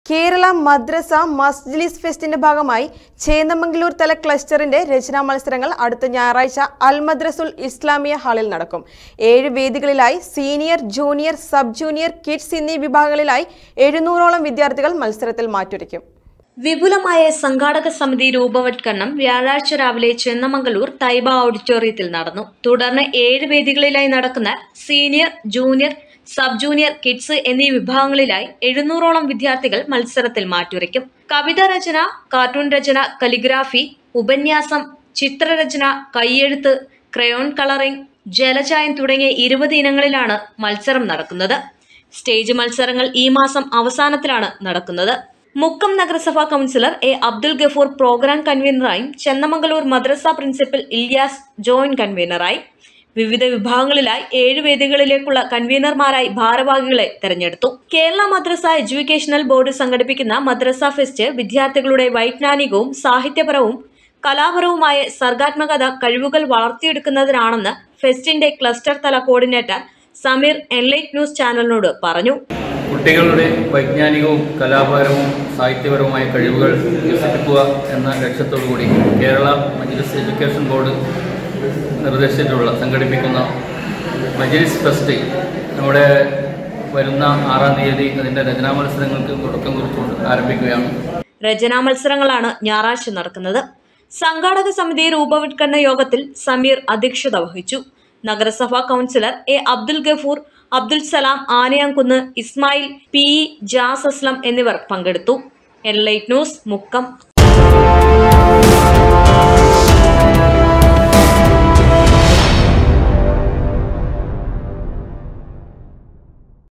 കേരള മദ്രസ മസ്ജിലിസ് ഫെസ്റ്റിന്റെ ഭാഗമായി ചേന്നമംഗലൂർ തല ക്ലസ്റ്ററിന്റെ രചനാ മത്സരങ്ങൾ അടുത്ത ഞായറാഴ്ച അൽ മദ്രസുൽ ഇസ്ലാമിയ ഹാളിൽ നടക്കും ഏഴ് വേദികളിലായി senior junior sub junior kids എന്നീ വിഭാഗങ്ങളിലായി എഴുന്നൂറോളം വിദ്യാർത്ഥികൾ മത്സരത്തിൽ മാറ്റുരയ്ക്കും വിപുലമായ സംഘാടക സമിതി രൂപവത്കരണം വ്യാഴാഴ്ച രാവിലെ ചെന്നമംഗലൂർ തൈബ ഓഡിറ്റോറിയത്തിൽ നടന്നു തുടർന്ന് ഏഴ് വേദികളിലായി നടക്കുന്ന senior junior sub junior kids എന്നീ വിഭാഗങ്ങളിലായി എഴുന്നൂറോളം വിദ്യാർത്ഥികൾ മത്സരത്തിൽ മാറ്റുരയ്ക്കും കവിത രചന കാർട്ടൂൺ രചന കലിഗ്രാഫി ഉപന്യാസം ചിത്രരചന കയ്യെഴുത്ത് ക്രയോൺ കളറിംഗ് ജലചായം തുടങ്ങിയ ഇരുപത് ഇനങ്ങളിലാണ് മത്സരം നടക്കുന്നത് സ്റ്റേജ് മത്സരങ്ങൾ ഈ മാസം അവസാനത്തിലാണ് നടക്കുന്നത് മുക്കം നഗരസഭാ councillor A Abdul Gafoor program കൺവീനറായും ചെന്നമംഗലൂർ മദ്രസ പ്രിൻസിപ്പൽ ഇല്യാസ് ജോയിന്റ് കൺവീനറായി വിവിധ വിഭാഗങ്ങളിലായി ഏഴ് വേദികളിലേക്കുള്ള കൺവീനർമാരായി ഭാരവാഹികളെ തെരഞ്ഞെടുത്തു കേരള മദ്രസ എഡ്യൂക്കേഷണൽ ബോർഡ് സംഘടിപ്പിക്കുന്ന മദ്രസ ഫെസ്റ്റ് വിദ്യാർത്ഥികളുടെ വൈജ്ഞാനികവും സാഹിത്യപരവും കലാപരവുമായ സർഗാത്മകത കഴിവുകൾ വളർത്തിയെടുക്കുന്നതിനാണെന്ന് ഫെസ്റ്റിന്റെ ക്ലസ്റ്റർ തല കോർഡിനേറ്റർ സമീർ എൻലൈറ്റ് ന്യൂസ് ചാനലിനോട് പറഞ്ഞു കുട്ടികളുടെ വൈജ്ഞാനികവും കലാപരവും സാഹിത്യപരവുമായ കഴിവുകൾ വികസിപ്പിക്കുക എന്ന ലക്ഷ്യത്തോടുകൂടി കേരള മജ്ലിസ് എഡ്യൂക്കേഷൻ ബോർഡ് നിർദ്ദേശിച്ചിട്ടുള്ള സംഘടിപ്പിക്കുന്ന മജ്ലിസ് ഫെസ്റ്റ് നമ്മുടെ വരുന്ന ആറാം തീയതി അതിൻ്റെ രചനാ മത്സരങ്ങൾക്ക് തുടക്കം കുറിച്ചുകൊണ്ട് ആരംഭിക്കുകയാണ് രചനാ മത്സരങ്ങളാണ് ഞായറാഴ്ച നടക്കുന്നത് സംഘാടക സമിതി രൂപവത്കരണ യോഗത്തിൽ സമീർ അധ്യക്ഷത വഹിച്ചു നഗരസഭാ councillor A Abdul Gafoor Abdul Salam Anayamkunnu Ismail P E Jas Aslam എന്നിവർ പങ്കെടുത്തു എൻലൈറ്റ് ന്യൂസ് മുക്കം